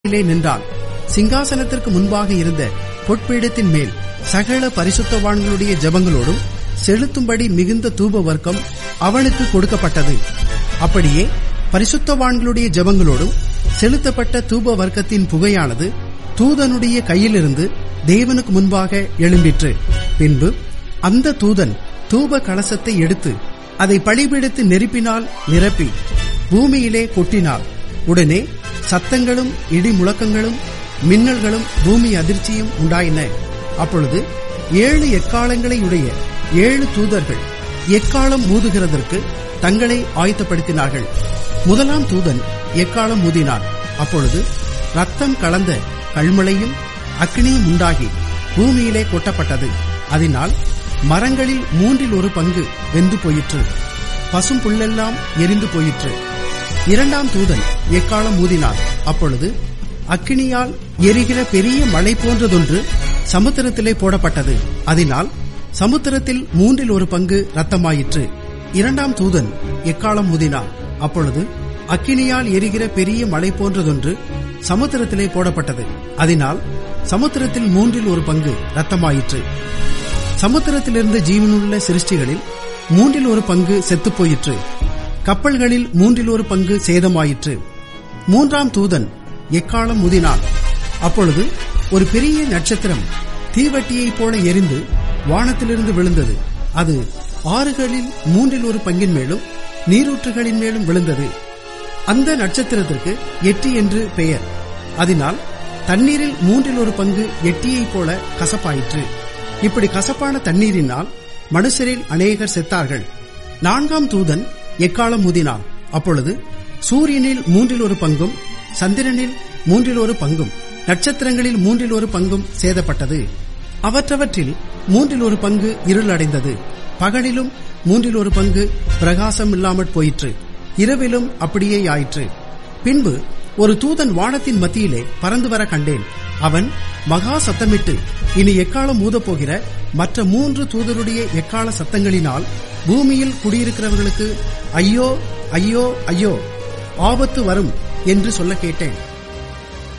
வாசலிலே நின்றான் சிங்காசனத்திற்கு முன்பாக இருந்த பொற்பீடத்தின் மேல் சகல பரிசுத்தவான்களுடைய ஜெபங்களோடும் செலுத்தும்படி மிகுந்த தூப வர்க்கம் அவனுக்கு கொடுக்கப்பட்டது அப்படியே பரிசுத்தவான்களுடைய ஜெபங்களோடும் செலுத்தப்பட்ட தூப வர்க்கத்தின் புகையானது தூதனுடைய கையிலிருந்து தேவனுக்கு முன்பாக எழும்பிற்று பின்பு அந்த தூதன் தூப கலசத்தை எடுத்து அதை பழிபெடுத்து நெருப்பினால் நிரப்பி பூமியிலே கொட்டினார் உடனே சத்தங்களும் இடி முழக்கங்களும் மின்னல்களும் பூமி அதிர்ச்சியும் உண்டாயின அப்பொழுது ஏழு எக்காலங்களை உடைய ஏழு தூதர்கள் எக்காலம் ஊதுகிறதற்கு தங்களை ஆயத்தப்படுத்தினார்கள் முதலாம் தூதன் எக்காலம் ஊதினான் அப்பொழுது ரத்தம் கலந்த கல்மழையும் அக்னியும் உண்டாகி பூமியிலே கொட்டப்பட்டது அதனால் மரங்களில் மூன்றில் ஒரு பங்கு வெந்து போயிற்று பசும் புல்லெல்லாம் எரிந்து போயிற்று இரண்டாம் தூதன் எக்காலம் ஊதினான் அப்பொழுது அக்கினியால் எரிகிற பெரிய மலை போன்றதொன்று சமுத்திரத்திலே போடப்பட்டது அதனால் சமுத்திரத்தில் மூன்றில் ஒரு பங்கு ரத்தமாயிற்று இரண்டாம் தூதன் எக்காலம் ஊதினான் அப்பொழுது அக்கினியால் எரிகிற பெரிய மலை போன்றதொன்று சமுத்திரத்திலே போடப்பட்டது அதனால் சமுத்திரத்தில் மூன்றில் ஒரு பங்கு ரத்தமாயிற்று சமுத்திரத்திலிருந்து ஜீவனுள்ள சிருஷ்டிகளில் மூன்றில் ஒரு பங்கு செத்துப் போயிற்று கப்பல்களில் மூன்றில் ஒரு பங்கு சேதமாயிற்று மூன்றாம் தூதன் எக்காலம் முதினான் அப்பொழுது ஒரு பெரிய நட்சத்திரம் தீவட்டியைப் போல எரிந்து வானத்திலிருந்து விழுந்தது அது ஆறுகளில் மூன்றில் ஒரு பங்கின் மேலும் நீரூற்றுகளின் மேலும் விழுந்தது அந்த நட்சத்திரத்திற்கு எட்டி என்று பெயர் அதனால் தண்ணீரில் மூன்றில் ஒரு பங்கு எட்டியைப் போல கசப்பாயிற்று இப்படி கசப்பான தண்ணீரினால் மனுஷரில் அநேகர் செத்தார்கள் நான்காம் தூதன் எக்காலம் ஊதினான் அப்பொழுது சூரியனில் மூன்றில் ஒரு பங்கும் சந்திரனில் மூன்றில் ஒரு பங்கும் நட்சத்திரங்களில் மூன்றில் ஒரு பங்கும் சேதப்பட்டது அவற்றவற்றில் மூன்றில் ஒரு பங்கு இருளடைந்தது பகலிலும் மூன்றில் ஒரு பங்கு பிரகாசம் இல்லாமற் போயிற்று இரவிலும் அப்படியே ஆயிற்று பின்பு ஒரு தூதன் வானத்தின் மத்தியிலே பறந்து வர கண்டேன் அவன் மகா சத்தமிட்டு இனி எக்காலம் ஊதப்போகிற மற்ற மூன்று தூதருடைய எக்கால சத்தங்களினால் பூமியில் குடியிருக்கிறவர்களுக்கு ஐயோ ஐயோ ஐயோ ஆபத்து வரும் என்று சொல்ல கேட்டேன்